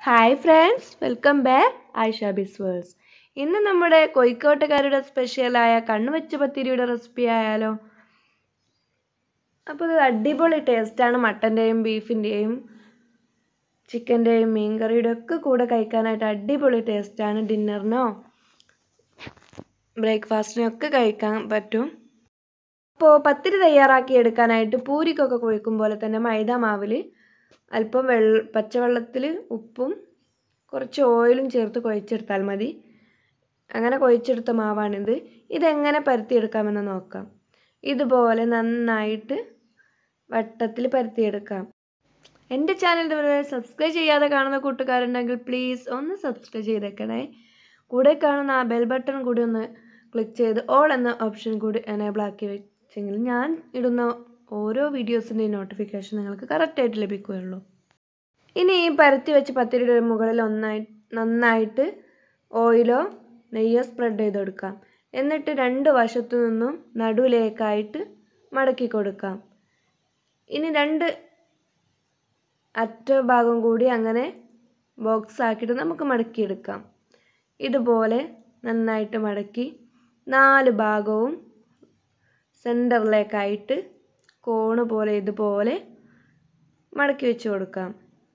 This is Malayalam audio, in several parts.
hi friends welcome back Ayisha biz worlds ഇന്ന് നമ്മുടെ കോഴിക്കോട്ടുകാരുടെ സ്പെഷ്യലായ കണ്ണുവെച്ച പത്തിരിയുടെ റെസിപ്പി ആയാലോ അപ്പോൾ ഇത് അടിപൊളി ടേസ്റ്റാണ് മട്ടൻ്റെയും ബീഫിൻ്റെയും ചിക്കൻ്റെയും മീൻകറിയുടെ ഒക്കെ കൂടെ കഴിക്കാനായിട്ട് അടിപൊളി ടേസ്റ്റാണ് ഡിന്നറിനോ ബ്രേക്ക്ഫാസ്റ്റിനോ ഒക്കെ കഴിക്കാൻ പറ്റും അപ്പോൾ പത്തിരി തയ്യാറാക്കി എടുക്കാനായിട്ട് പൂരിക്കൊക്കെ കുഴക്കും പോലെ തന്നെ മൈദ മാവിൽ അല്പം വെള്ള പച്ചവെള്ളത്തിൽ ഉപ്പും കുറച്ച് ഓയിലും ചേർത്ത് കുഴച്ചെടുത്താൽ മതി അങ്ങനെ കുഴച്ചെടുത്ത മാവാണിത് ഇതെങ്ങനെ പരത്തിയെടുക്കാമെന്ന് നോക്കാം ഇതുപോലെ നന്നായിട്ട് വട്ടത്തിൽ പരത്തിയെടുക്കാം എൻ്റെ ചാനൽ ഇതുവരെ സബ്സ്ക്രൈബ് ചെയ്യാതെ കാണുന്ന കൂട്ടുകാരുണ്ടെങ്കിൽ പ്ലീസ് ഒന്ന് സബ്സ്ക്രൈബ് ചെയ്തേക്കണേ കൂടെ കാണുന്ന ആ ബെൽ ബട്ടൺ കൂടി ഒന്ന് ക്ലിക്ക് ചെയ്ത് ഓൾ എന്ന ഓപ്ഷൻ കൂടി എനേബിൾ ആക്കി വെച്ചെങ്കിൽ ഞാൻ ഇടുന്ന ഓരോ വീഡിയോസിൻ്റെയും നോട്ടിഫിക്കേഷൻ നിങ്ങൾക്ക് കറക്റ്റായിട്ട് ലഭിക്കുകയുള്ളൂ ഇനി ഈ പരത്തി വെച്ച പത്തിരിയുടെ മുകളിൽ ഒന്നായി നന്നായിട്ട് ഓയിലോ നെയ്യോ സ്പ്രെഡ് ചെയ്ത് കൊടുക്കാം എന്നിട്ട് രണ്ട് വശത്തു നിന്നും നടുവിലേക്കായിട്ട് മടക്കി കൊടുക്കാം ഇനി രണ്ട് അറ്റ ഭാഗം കൂടി അങ്ങനെ ബോക്സ് ആക്കിയിട്ട് നമുക്ക് മടക്കിയെടുക്കാം ഇതുപോലെ നന്നായിട്ട് മടക്കി നാല് ഭാഗവും സെൻറ്ററിലേക്കായിട്ട് കോണ് പോലെ ഇതുപോലെ മടക്കി വെച്ച് കൊടുക്കാം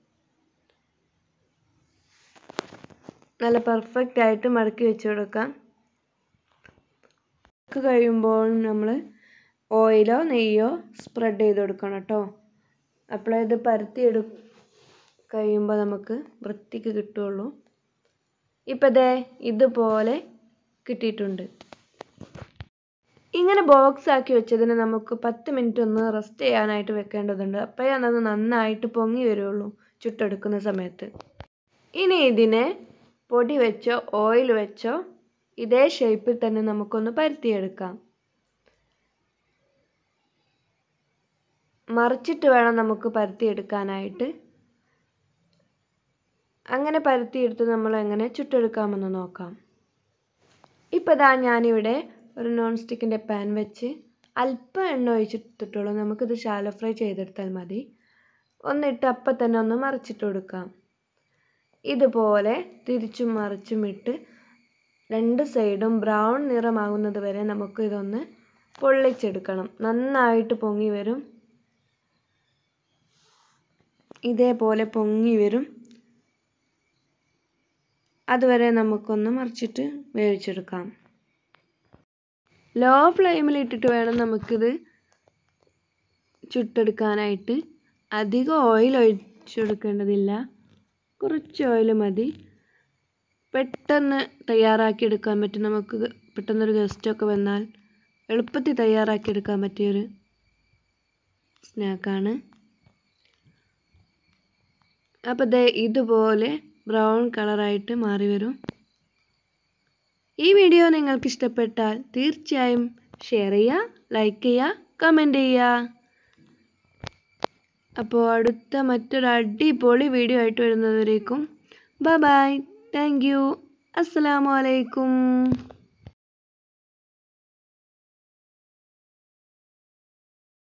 നല്ല പെർഫെക്റ്റ് ആയിട്ട് മടക്കി വെച്ച് കൊടുക്കാം കഴിയുമ്പോൾ നമ്മൾ ഓയിലോ നെയ്യോ സ്പ്രെഡ് ചെയ്ത് കൊടുക്കണം കേട്ടോ അപ്പോഴേ ഇത് പരത്തി എടു കഴിയുമ്പോൾ നമുക്ക് വൃത്തിക്ക് കിട്ടുള്ളൂ ഇപ്പം ദേ ഇതുപോലെ കിട്ടിയിട്ടുണ്ട് ഇങ്ങനെ ബോക്സ് ആക്കി വെച്ചതിന് നമുക്ക് പത്ത് മിനിറ്റ് ഒന്ന് റെസ്റ്റ് ചെയ്യാനായിട്ട് വെക്കേണ്ടതുണ്ട് അപ്പോഴേ അത് നന്നായിട്ട് പൊങ്ങി വരുള്ളൂ ചുട്ടെടുക്കുന്ന സമയത്ത് ഇനി ഇതിനെ പൊടി വെച്ചോ ഓയിൽ വെച്ചോ ഇതേ ഷേപ്പിൽ തന്നെ നമുക്കൊന്ന് പരത്തിയെടുക്കാം മറിച്ചിട്ട് വേണം നമുക്ക് പരത്തിയെടുക്കാനായിട്ട് അങ്ങനെ പരത്തിയെടുത്ത് നമ്മൾ എങ്ങനെ ചുട്ടെടുക്കാമെന്ന് നോക്കാം ഇപ്പോൾ ഇതാ ഞാനിവിടെ ഒരു നോൺ സ്റ്റിക്കിൻ്റെ പാൻ വെച്ച് അല്പം എണ്ണ ഒഴിച്ചിട്ടിട്ടുള്ളൂ നമുക്കിത് ശാലോ ഫ്രൈ ചെയ്തെടുത്താൽ മതി ഒന്നിട്ട് അപ്പം തന്നെ ഒന്ന് മറിച്ചിട്ട് കൊടുക്കാം ഇതുപോലെ തിരിച്ചും മറിച്ചും ഇട്ട് രണ്ട് സൈഡും ബ്രൗൺ നിറമാകുന്നത് വരെ നമുക്ക് ഇതൊന്ന് പൊള്ളിച്ചെടുക്കണം നന്നായിട്ട് പൊങ്ങി വരും ഇതേപോലെ പൊങ്ങി വരും അതുവരെ നമുക്കൊന്ന് മറിച്ചിട്ട് വേവിച്ചെടുക്കാം ലോ ഫ്ലെയിമിൽ ഇട്ടിട്ട് വേണം നമുക്കിത് ചുട്ടെടുക്കാനായിട്ട് അധികം ഓയിൽ ഒഴിച്ചെടുക്കേണ്ടതില്ല കുറച്ച് ഓയിൽ മതി പെട്ടെന്ന് തയ്യാറാക്കി എടുക്കാൻ പറ്റും നമുക്ക് പെട്ടെന്നൊരു ഗസ്റ്റൊക്കെ വന്നാൽ എളുപ്പത്തിൽ തയ്യാറാക്കി എടുക്കാൻ പറ്റിയൊരു സ്നാക്കാണ് അപ്പോൾ ദേ ഇതുപോലെ ബ്രൗൺ കളറായിട്ട് മാറി വരും ഈ വീഡിയോ നിങ്ങൾക്ക് ഇഷ്ടപ്പെട്ടാൽ തീർച്ചയായും ഷെയർ ചെയ്യുക ലൈക്ക് ചെയ്യുക കമൻറ്റ് ചെയ്യുക അപ്പോൾ അടുത്ത മറ്റൊരു അടിപൊളി വീഡിയോ ആയിട്ട് വരുന്നതുവരേക്കും ബൈ ബൈ താങ്ക് യു അസ്സലാമു അലൈക്കും